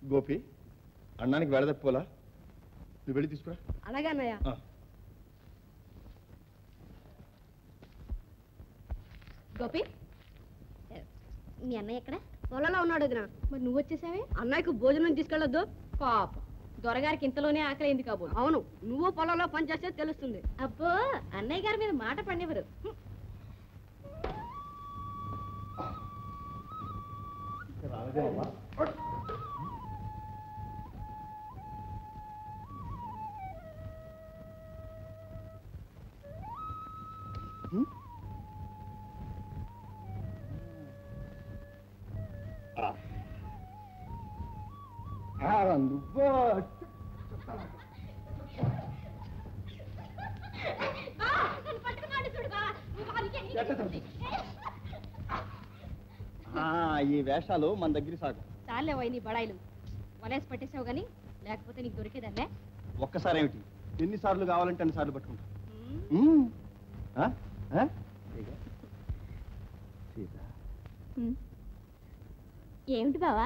గోపి అన్నానికి వెళ్ళదప్పోలా నువ్వు వెళ్ళి తీసుకురా అలాగే అన్నయ్య ఆ. గోపి మీ అన్నయ్య ఎక్కడ పొలంలో ఉన్నాడు వదిన మరి నువ్వు వచ్చేసావే అన్నయ్యకు భోజనం తీసుకెళ్ళొద్దు పాప దొరగారికి ఇంతలోనే ఆకలి కాబోలు అవును నువ్వు పొలంలో పనిచేస్తే తెలుస్తుంది అబ్బో అన్నయ్య గారి మీద మాట పడినెవరు నువ్వు ఆ, ఈ వేషాలు మన దగ్గర సాగు చాలే పోయి నీ బడాయిలు వలేసి పట్టేసావు గాని లేకపోతే నీకు దొరికేదన్నే ఒక్కసారి ఏమిటి ఎన్నిసార్లు కావాలంటే అన్నిసార్లు పట్టుకుంటా ఉమ్. ఉమ్. ఆ? ఆ? ఇక. సీత ఉమ్. ఏమిటి బావా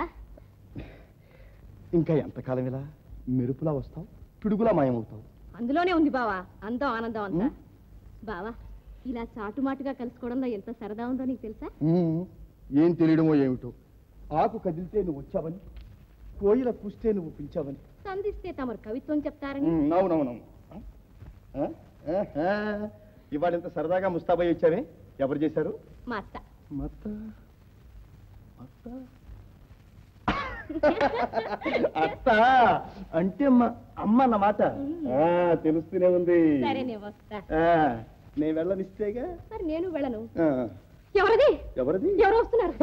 ఇంకా ఎంతకాలం ఇలా మెరుపులా వస్తావు పిడుగులా మాయమవుతావు అందులోనే ఉంది బావా అందం ఆనందం అంతా ఉమ్. బావా ఇలా చాటుమాటుగా కలుసుకోవడంలో ఎంత సరదా ఉందో నీకు తెలుసా ఉమ్. ఏం తెలియడమో ఏమిటో ఆకు కదిలితే నువ్వు వచ్చావని కోయిల కూస్తే నువ్వు పిలిచావని సంధిస్తే తమరు కవిత్వం చెప్తారని ఉమ్, అవునవునవును ఆ? ఆ? ఆహా. ఇవాళ ఇంత సరదాగా ముస్తాబై వచ్చావే ఎవరు చేశారు మా అత్త మత్త అత్త అత్త అంటే మా- అమ్మ అన్నమాట ఆ, తెలుస్తూనే ఉంది సరే నేను వస్తా ఆ, నేను వెళ్ళనిస్తేగా మరి నేను వెళ్ళను ఆ, ఎవరది ఎవరిది ఎవరు వస్తున్నారు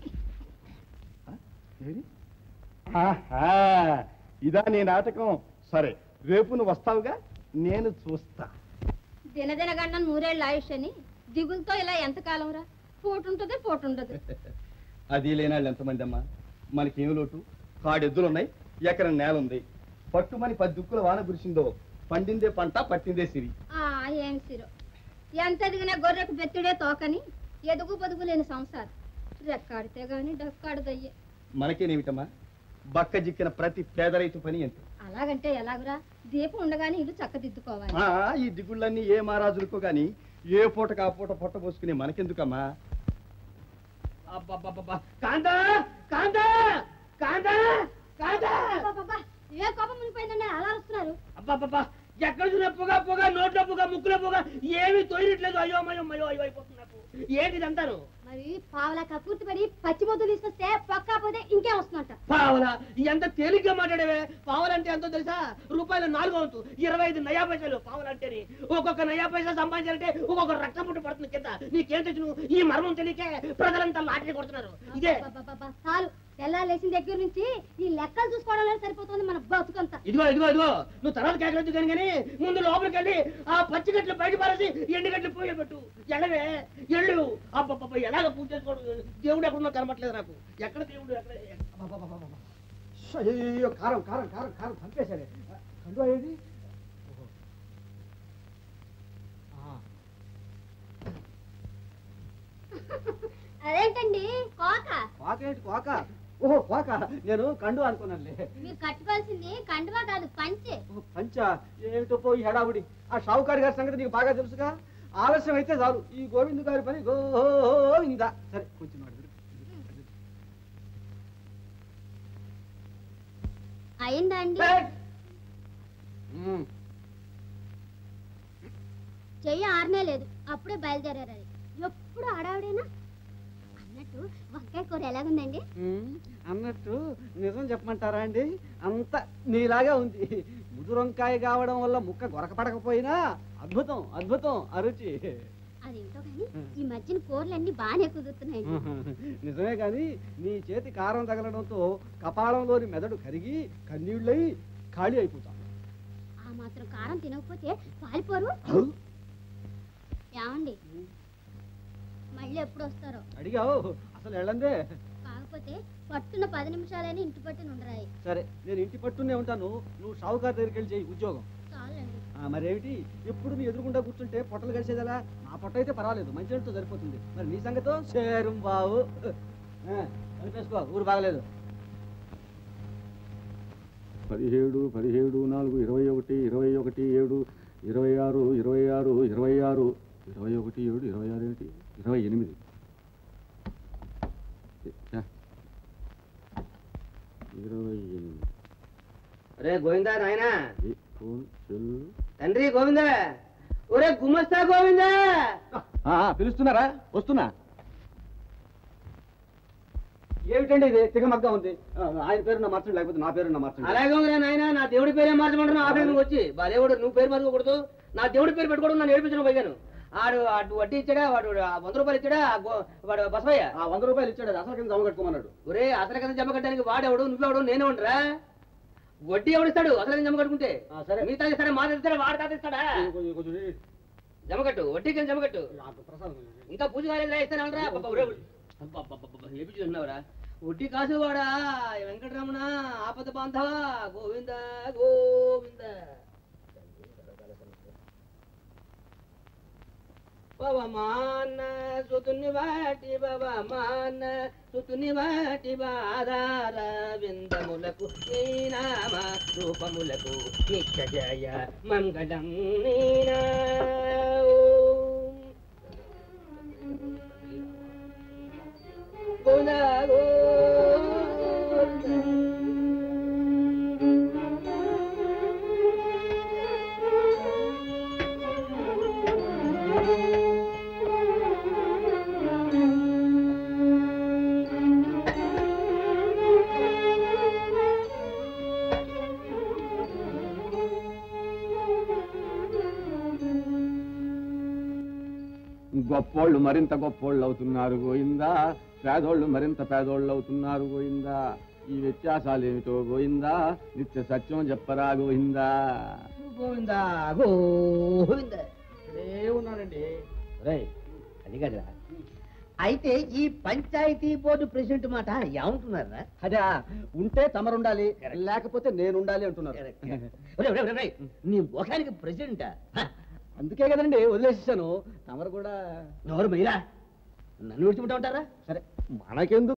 ఏది? ఆహా, ఇదా నీ నాటకం సరే రేపు నువ్వు వస్తావుగా నేను చూస్తా దినదిన గండం నూరేళ్ళ ఆయుష్ అని దిగులతో ఇలా ఎంతకాలం రా పోటు ఉంటుంది పోటు ఉండదు అది లేనాళ్ళు ఎంతమంది అమ్మా మనకేం లోటు కాడెద్దులు ఉన్నాయి ఎకరం నేల ఉంది పట్టుమని పది దుక్కుల వాన కురిసిందో పండిందే పంట పట్టిందే సిరి ఆ ఏం సిరో ఎంత ఎదిగినా గొర్రెకు బెత్తుడే తోకని ఎదుగు పొదుగు లేని సంసారం రెక్కాడితే గాని డక్కాడదయ్యే మనకేనేమిటమ్మా బక్క జిక్కిన ప్రతి పేద రైతు పని ఎంత అలాగంటే ఎలాగురా దీపం ఉండగానే ఇల్లు చక్కదిద్దుకోవాలి ఆ, ఈ దిగుళ్ళన్నీ ఏ మహారాజులకో గాని ఏ పూటకు ఆ పూట పొట్ట పోసుకునే మనకెందుకమ్మా అబ్బబ్బబ్బబ్బా. కాంతా కాంతా కాంతా కాంతా అబ్బబ్బబ్బా, ఏ కోపం మునిపోయిందండి అలా వస్తున్నారు అబ్బబ్బబ్బా ఎక్కడ చూసిన పొగ పొగ నోట్లో పొగ ముక్కులో పొగ ఏమీ తోయట్లేదు అయ్యో అయ్యో అయ్యో అయ్యో అయిపోతుంది నాకు ఏంటి ఇదంతాను మరి పావలా కపూర్తి పడి పచ్చిమొద్దు తీసుకొస్తే పక్కపోతే ఇంకేం వస్తున్నట్ట పావలా ఎంత తేలిగ్గా మాట్లాడేవే పావలంటే ఎంతో తెలుసా రూపాయలు నాలుగు వంతు ఇరవై ఐదు నయా పైసలు పావలంటేని ఒక్కొక్క నయా పైసా సంపాదించాలంటే ఒక్కొక్క రక్తం పుట్టు పడుతుంది కింద నీకేం తెచ్చు ఈ మర్మం తెలియకే ప్రజలంతా లాటరీ కొడుతున్నారు ఇదే అబ్బబ్బబ్బబ్బా, చాలు తెల్లాలేసిన దగ్గర నుంచి ఈ లెక్కలు చూసుకోవడంలో సరిపోతుంది మన బతుకంతా ఇదిగో ఇదిగో ఇదిగో నువ్వు తర్వాత కేకలేదు కానీ కానీ ముందు లోపలికి వెళ్ళి ఆ పచ్చిగట్లు బయట పారేసి ఎండుగట్లు పోయే పెట్టు ఎళ్ళవే ఎళ్ళు అబ్బబ్బబ్బ ఎలాగ పూజ చేసుకోవడం దేవుడు ఎక్కడున్నా కనబట్లేదు నాకు ఎక్కడ దేవుడు ఎక్కడ అబ్బబ్బబ్బబ్బబ్బ. అయ్యో కారం కారం కారం కారం చంపేశాడే కండు అయ్యేది అదేంటండి కోక కోక ఏంటి కోక ఓహో కోక నేను కండు అనుకున్నానులే మీరు కట్టుకోవాల్సింది కండువా కాదు పంచే ఓ, పంచా ఏమిటో పోయి హడావుడి ఆ షావుకారి గారి సంగతి నీకు బాగా తెలుసుగా ఆలస్యం అయితే చాలు ఈ గోవింద్ గారి పని గోవిందా సరే కొంచెం మాట విను. అయిందా అండి ఏయ్! మ్మ్. చెయ్యి ఆరనే లేదు అప్పుడే బయలుదేరారు అది ఎప్పుడు ఆడావిడేనా అన్నట్టు వంకాయ కూర ఎలాగుందండి మ్మ్. అన్నట్టు నిజం చెప్పమంటారా అండి అంత నీలాగా ఉంది ముదురొంకాయ కావడం వల్ల ముక్క గొరకపడకపోయినా అద్భుతం అద్భుతం అరుచి అదేంటో కానీ ఈ మధ్యన కూరలన్నీ బాగానే కుదురుతున్నాయండి నిజమే కానీ నీ చేతి కారం తగలడంతో కపాలంలోని మెదడు కరిగి కన్నీళ్ళై ఖాళీ అయిపోతాం ఆ మాత్రం కారం తినకపోతే పాలిపోరు ఏమండి మళ్ళీ ఎప్పుడు వస్తారో అడిగావు అసలు వెళ్ళందే కాకపోతే పట్టున పది నిమిషాలని ఇంటి పట్టున ఉండరాయి సరే నేను ఇంటి పట్టునే ఉంటాను నువ్వు షావుకారు దగ్గరికి వెళ్ళి చేయి ఉద్యోగం చాలండి ఆ, మరేమిటి ఎప్పుడు నీ ఎదురుకుండా కూర్చుంటే పొట్టలు కలిసేదలా నా పొట్ట అయితే పర్వాలేదు మంచినీళ్ళతో సరిపోతుంది మరి నీ సంగతో చేరం బావు ఆ, కలిపేసుకో ఊరు బాగలేదు పదిహేడు పదిహేడు నాలుగు ఇరవై ఒకటి ఇరవై ఒకటి ఏడు ఇరవై ఆరు ఇరవై ఆరు ఇరవై ఆరు ఇరవై ఒకటి ఏడు ఇరవై ఆరు ఏంటి ఇరవై ఎనిమిది ఛ. ఇరవై ఎనిమిది రే గోవిందా నాయనా ఇది ఫోన్ సెల్ తండ్రి గోవిందా ఒరే గుమస్తా గోవిందా ఆ, ఆ, పిలుస్తున్నారా వస్తున్నా ఏమిటండి ఇది తిగమగ్గా ఉంది ఆ, ఆయన పేరు నా మార్చండి లేకపోతే నా పేరు నా మార్చండి అలాగే ఉందిరా నాయన నా దేవుడి పేరే మార్చమంటున్నా ఆ పేరు నువ్వు వచ్చి బాలేవుడు నువ్వు పేరు మార్చుకోకూడదు నా దేవుడి పేరు పెట్టుకోవడం నన్ను ఏడిపించడం పోయాను ఆడు అటు వడ్డీ ఇచ్చాడా వాడు ఆ వంద రూపాయలు ఇచ్చాడా ఆ గో- వాడు బసవయ్య ఆ వంద రూపాయలు ఇచ్చాడు అది అసలు కింద జమ కట్టుకోమన్నాడు ఒరే అసలు కింద జమ కట్టడానికి వాడెవడు నువ్వెవడు నేనే ఉండరా వడ్డీ ఎవడిస్తాడు అసలు కింద జమ కట్టుకుంటే ఆ, సరే. మీ తాత ఇస్తాడా మా తాత ఇస్తాడా వాడు తాత ఇస్తాడా కొంచెం కొంచెం ఈ- జమ కట్టు వడ్డీ కింద జమ కట్టు ఆ, ప్రసాదం కొంచెం. ఇంకా పూజ కాలేదురా ఇస్తాను రా ఏపించున్నావురా వడ్డీ కాసు వాడా వెంకటరమణ ఆపద బాంధవ గోవింద గోవింద పవమాన సుతుని వాటి పవమాన సుతుని వాటి బాధార విందములకు నీ నామ రూపములకు నిత్య జయ మంగళం నీనా గోవింద గొప్పోళ్ళు మరింత గొప్పోళ్ళు అవుతున్నారు గోయిందా పేదోళ్ళు మరింత పేదోళ్ళు అవుతున్నారు గోయిందా ఈ వ్యత్యాసాలు ఏమిటో గోయిందా నిత్య సత్యం చెప్పరా గోయిందా గోవింద గోవింద ఇక్కడే ఉన్నాడండి రేయ్ అది కదరా అయితే ఈ పంచాయతీ బోర్డు ప్రెసిడెంట్ మాట ఏమంటున్నారా అదే ఉంటే తమరుండాలి లేకపోతే నేను ఉండాలి అంటున్నారు ఒరేయ్, ఒరేయ్, ఒరేయ్, నీ ముఖానికి ప్రెసిడెంటా అందుకే కదండి వదిలేసేసాను తమరు కూడా ఎవరు మీరా నన్ను విడిచిపెట్టా ఉంటారా సరే మనకెందుకు